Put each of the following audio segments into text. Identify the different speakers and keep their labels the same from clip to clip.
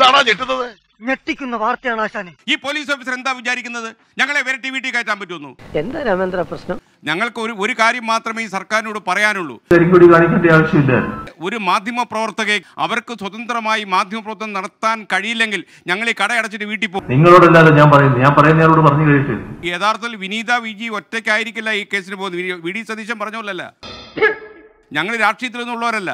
Speaker 1: എന്താണോ ഞെട്ടുന്നത്
Speaker 2: ഞെട്ടിക്കുന്ന വാർത്തയാണ് ആശാനെ
Speaker 3: ഈ പോലീസ് ഓഫീസർ എന്താ വിചാരിക്കുന്നത് ഞങ്ങളെ വരട്ടി വീട്ടിൽ കയറ്റാൻ പറ്റുമെന്നു
Speaker 2: എന്താ രാമേന്ദ്ര പ്രശ്നം
Speaker 3: ഞങ്ങൾക്ക് ഒരു ഒരു കാര്യം മാത്രമേ ഈ സർക്കാരിനോട് പറയാനുള്ളൂ
Speaker 4: കരിങ്കൊടി കാണിക്കേണ്ട ആവശ്യമില്ല
Speaker 3: ഒരു മാധ്യമ പ്രവർത്തകയെ അവർക്ക് സ്വതന്ത്രമായി മാധ്യമ പ്രവർത്തനം നടത്താൻ കഴിയില്ലെങ്കിൽ ഞങ്ങൾ ഈ കട അടച്ചിട്ട് വീട്ടിൽ പോകും
Speaker 4: നിങ്ങളോടല്ലാതെ ഞാൻ പറയുന്നത് ഞാൻ പറയുന്നയാളോട് പറഞ്ഞു കഴിയട്ടെ
Speaker 3: യഥാർത്ഥത്തിൽ വിനീത വി ജി ഒറ്റയ്ക്കായിരിക്കില്ല ഈ കേസിന് പോകുന്നത് വി- വി ഡി സതീശൻ പറഞ്ഞോല്ലല്ല ഞങ്ങൾ രാഷ്ട്രീയത്തിൽ നിന്നുള്ളവരല്ല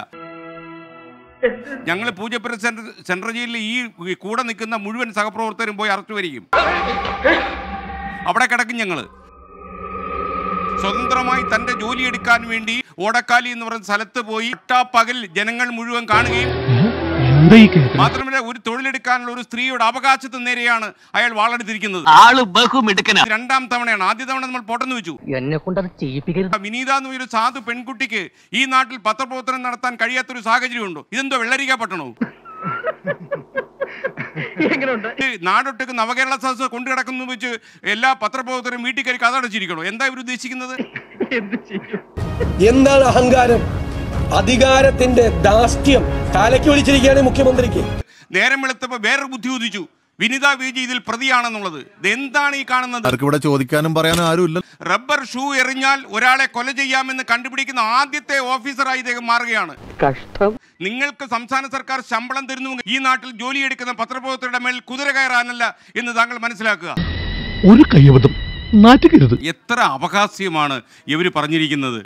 Speaker 3: ഞങ്ങൾ പൂജപ്പുര സെൻട്രൽ സെൻട്രൽ ജയിലിൽ ഈ ഈ കൂടെ നിൽക്കുന്ന മുഴുവൻ സഹപ്രവർത്തകരും പോയി അറസ്റ്റ് വരികയും അവിടെ കിടക്കും ഞങ്ങൾ സ്വതന്ത്രമായി തന്റെ ജോലി എടുക്കാൻ വേണ്ടി ഓടക്കാലി എന്ന് പറയുന്ന സ്ഥലത്ത് പോയി പകൽ ജനങ്ങൾ മുഴുവൻ കാണുകയും മാത്രമല്ല ഒരു തൊഴിലെടുക്കാനുള്ള ഒരു സ്ത്രീയുടെ അവകാശത്തിന് നേരെയാണ് അയാൾ വാളെടുത്തിരിക്കുന്നത്
Speaker 5: ആള് ബഹുമിടുക്കനാ
Speaker 3: രണ്ടാം തവണയാണ് ആദ്യ തവണ നമ്മൾ പൊട്ടന്ന് വെച്ചു
Speaker 2: എന്നെ കൊണ്ടത് ചെയ്യിപ്പിക്കരുത്
Speaker 3: വിനീത എന്ന് ഒരു സാധു പെൺകുട്ടിക്ക് ഈ നാട്ടിൽ പത്രപ്രവർത്തനം നടത്താൻ കഴിയാത്തൊരു സാഹചര്യമുണ്ടോ ഇതെന്തോ വെള്ളരിക്ക പട്ടണോ ഈ നാടൊട്ടുക്ക് നവകേരള സദസ് കൊണ്ടു കിടക്കുന്നു വെച്ച് എല്ലാ പത്രപ്രവർത്തകരും വീട്ടിൽ കയറി കഥടച്ചിരിക്കണോ എന്താ ഇവർ ഉദ്ദേശിക്കുന്നത്
Speaker 6: എന്താണ് അഹങ്കാരം അധികാരത്തിന്റെ ദാസ്യം കാലയ്ക്ക് വിളിച്ചിരിക്കുകയാണ് മുഖ്യമന്ത്രിക്ക്
Speaker 3: നേരം വെളുത്തപ്പോ വേറൊരു ബുദ്ധി ഉദിച്ചു വിനിത വിജി ഇതിൽ പ്രതിയാണെന്നുള്ളത് ഇതെന്താണ് ഈ കാണുന്നത്
Speaker 1: ആർക്കും ഇവിടെ ചോദിക്കാനും പറയാനും ആരുമില്ല
Speaker 3: റബ്ബർ ഷൂ എറിഞ്ഞാൽ ഒരാളെ കൊല ചെയ്യാമെന്ന് കണ്ടുപിടിക്കുന്ന ആദ്യത്തെ ഓഫീസറായി ഇദ്ദേഹം മാറുകയാണ്
Speaker 2: കഷ്ടം
Speaker 3: നിങ്ങൾക്ക് സംസ്ഥാന സർക്കാർ ശമ്പളം തരുന്നു ഈ നാട്ടിൽ ജോലിയെടുക്കുന്ന പത്രപ്രവർത്തകരുടെ മേൽ കുതിര കയറാനല്ല എന്ന് താങ്കൾ മനസ്സിലാക്കുക
Speaker 7: ഒരു കൈവതം നാറ്റുകരുത്
Speaker 3: എത്ര അപഹാസ്യമാണ് ഇവർ പറഞ്ഞിരിക്കുന്നത്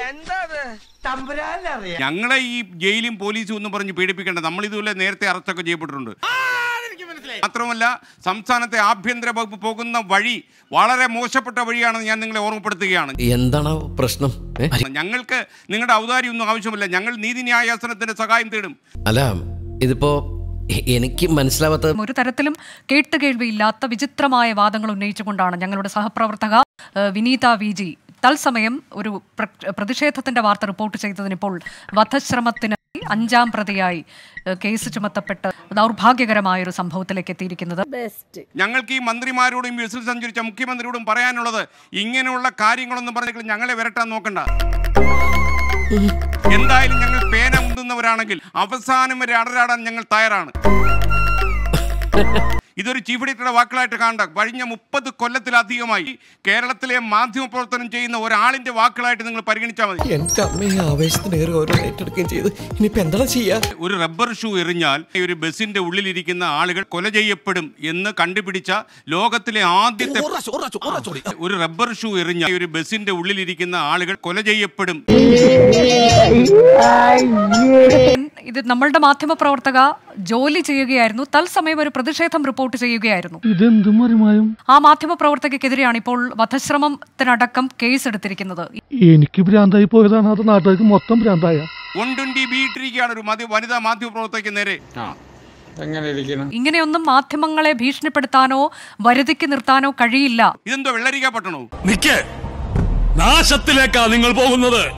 Speaker 3: ഞങ്ങളെ ഈ ജയിലും പോലീസും ഒന്നും പറഞ്ഞ് പീഡിപ്പിക്കേണ്ട നമ്മൾ ഇതുപോലെ നേരത്തെ അറസ്റ്റൊക്കെ ചെയ്യപ്പെട്ടിട്ടുണ്ട് മാത്രമല്ല സംസ്ഥാനത്തെ ആഭ്യന്തര വകുപ്പ് പോകുന്ന വഴി വളരെ മോശപ്പെട്ട വഴിയാണെന്ന് ഞാൻ നിങ്ങളെ ഓർമ്മപ്പെടുത്തുകയാണ്
Speaker 5: എന്താണ് പ്രശ്നം ഏ?
Speaker 3: ഞങ്ങൾക്ക് നിങ്ങളുടെ ഔദാര്യമൊന്നും ആവശ്യമില്ല ഞങ്ങൾ നീതിന്യായാസനത്തിന്റെ സഹായം തേടും
Speaker 5: അല്ല ഇതിപ്പോ എ- എനിക്ക് മനസ്സിലാവാത്ത
Speaker 8: ഒരു തരത്തിലും കേട്ടുകേൾവിയില്ലാത്ത വിചിത്രമായ വാദങ്ങൾ ഉന്നയിച്ചുകൊണ്ടാണ് ഞങ്ങളുടെ സഹപ്രവർത്തക ഏഹ്, വിനീത വി ജി തത്സമയം ഒരു പ്ര- പ്രതിഷേധത്തിന്റെ വാർത്ത റിപ്പോർട്ട് ചെയ്തതിനിപ്പോൾ വധശ്രമത്തിന് അഞ്ചാം പ്രതിയായി ഏഹ്, കേസ് ചുമത്തപ്പെട്ട് ദൗർഭാഗ്യകരമായ ഒരു സംഭവത്തിലേക്ക് എത്തിയിരിക്കുന്നത്
Speaker 3: ഞങ്ങൾക്ക് ഈ മന്ത്രിമാരോടും ബസ്സിൽ സഞ്ചരിച്ച മുഖ്യമന്ത്രിയോടും പറയാനുള്ളത് ഇങ്ങനെയുള്ള കാര്യങ്ങളൊന്നും പറഞ്ഞെങ്കിൽ ഞങ്ങളെ വരട്ടാൻ നോക്കണ്ട എന്തായാലും ഞങ്ങൾ പേന ഉന്തുന്നവരാണെങ്കിൽ അവസാനം വരെ അടരാടാൻ ഞങ്ങൾ തയ്യാറാണ് ഇതൊരു ചീഫ് എഡിറ്ററുടെ വാക്കുകളായിട്ട് കാണണ്ട കഴിഞ്ഞ മുപ്പത് കൊല്ലത്തിലധികമായി കേരളത്തിലെ മാധ്യമ പ്രവർത്തനം ചെയ്യുന്ന ഒരാളിന്റെ വാക്കുകളായിട്ട് നിങ്ങൾ പരിഗണിച്ചാൽ മതി
Speaker 6: എന്റെ അമ്മയെ ആവേശത്തിനേറെ ഓരോ ഏറ്റെടുക്കുകയും ചെയ്ത് ഇനിയിപ്പോ എന്താണ് ചെയ്യാ
Speaker 3: ഒരു റബ്ബർ ഷൂ എറിഞ്ഞാൽ ഈ ഒരു ബസിന്റെ ഉള്ളിലിരിക്കുന്ന ആളുകൾ കൊല ചെയ്യപ്പെടും എന്ന് കണ്ടുപിടിച്ച ലോകത്തിലെ ആദ്യത്തെ ഒരു റബ്ബർ ഷൂ എറിഞ്ഞാൽ ഈ ഒരു ബസിന്റെ ഉള്ളിലിരിക്കുന്ന ആളുകൾ കൊല ചെയ്യപ്പെടും
Speaker 8: ഇത് നമ്മളുടെ മാധ്യമ പ്രവർത്തക ജോലി ചെയ്യുകയായിരുന്നു തത്സമയം ഒരു പ്രതിഷേധം റിപ്പോർട്ട് ചെയ്യുകയായിരുന്നു
Speaker 7: ഇതെന്തും മറിമായും
Speaker 8: ആ മാധ്യമ പ്രവർത്തകയ്ക്കെതിരെയാണ് ഇപ്പോൾ വധശ്രമത്തിനടക്കം കേസ് എടുത്തിരിക്കുന്നത്
Speaker 7: എനിക്ക് ഭ്രാന്തായി പോയതാണ് അത് നാട്ടുകാർക്ക് മൊത്തം ഭ്രാന്തായ
Speaker 3: വൺ ട്വന്റി ബീട്ടിരിക്കുകയാണ് ഒരു മതി വനിതാ മാധ്യമ പ്രവർത്തകയ്ക്ക് നേരെ
Speaker 8: ഇങ്ങനെയൊന്നും മാധ്യമങ്ങളെ ഭീഷണിപ്പെടുത്താനോ വരുതിക്ക് നിർത്താനോ കഴിയില്ല
Speaker 3: ഇതെന്തോ വെള്ളരിക്ക പട്ടണോ
Speaker 7: നാശത്തിലേക്കാ നിങ്ങൾ പോകുന്നത്